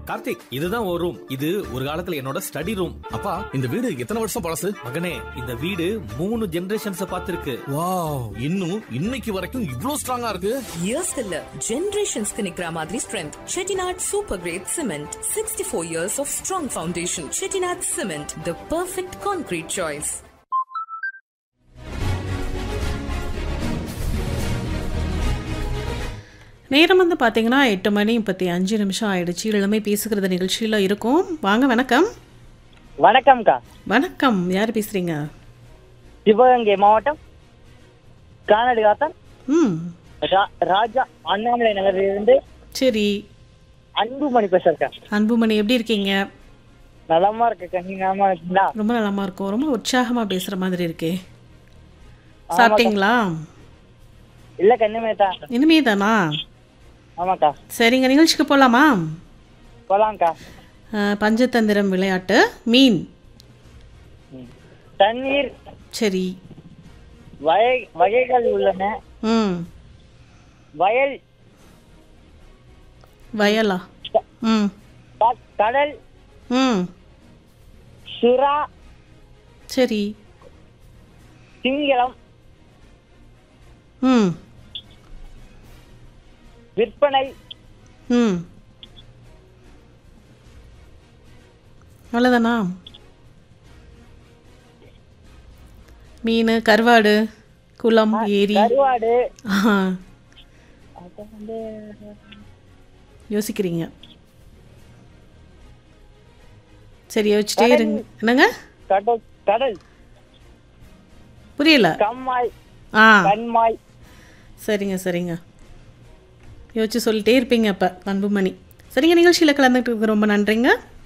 கார்த்திக் இதுதான் ஒரு ரூம் இது ஒரு காலத்துல என்னோட ஸ்டடி ரூம் அப்பா இந்த வீடு எத்தனை வருஷம் பழசு மகனே இந்த வீடு மூணு ஜெனரேஷன்ஸ் பார்த்திருக்கு வாவ் இன்னும் இன்னைக்கு வரைக்கும் இவ்ளோ ஸ்ட்ராங்கா இருக்கு இயர்ஸ் இல்ல ஜெனரேஷன்ஸ்க்கு நிக்கிற மாதிரி strength Chettinad super grade cement sixty four years of strong foundation Chettinad cement the perfect concrete choice நேரம் வந்து பார்த்தீங்கன்னா எட்டு மணி முப்பத்தி அஞ்சு நிமிஷம் ஆயிடுச்சு இளமை பேசுகிறது நிகழ்ச்சியில் இருக்கும் வாங்க வணக்கம் வணக்கம்க்கா வணக்கம் யார் பேசுகிறீங்க சிவகங்கை மாவட்டம் கானடு காத்தான் ம் ரா- ராஜா அண்ணாமலை நகரிலிருந்து சரி அன்புமணி பேசுறக்கா அன்புமணி எப்படி இருக்கீங்க நலமா இருக்கக்கா நீங்க நலமா இருக்கீங்களா ரொம்ப நலமா இருக்கும் ரொம்ப உற்சாகமாக பேசுகிற மாதிரி இருக்கே சாப்பிட்டீங்களா இல்ல கண்ணுமேதா இனிமே தானா ஆமாக்கா சரிங்க நிகழ்ச்சிக்கு போகலாமா போலாம்க்கா பஞ்சதந்திரம் விளையாட்டு மீன் தண்ணீர் சரி வகை வகைகள் உள்ளன ம் வயல் வயலா ம் க- கடல் ம் சுறா சரி சிங்களம் ம் விற்பனை ம் அவ்வளோதானா மீன் கருவாடு குளம் ஏரி கருவாடு ஆஹா, அப்புறம் வந்து யோசிக்கிறீங்க சரி யோசிச்சுட்டே இருங்க என்னங்க கடல் கடல் புரியல கம்மாய் ஆ கண்மாய் சரிங்க சரிங்க யோசிச்சு சொல்லிட்டே இருப்பீங்க அப்போ அன்புமணி சரிங்க நிகழ்ச்சியில் கலந்துக்கிட்டு ரொம்ப நன்றிங்க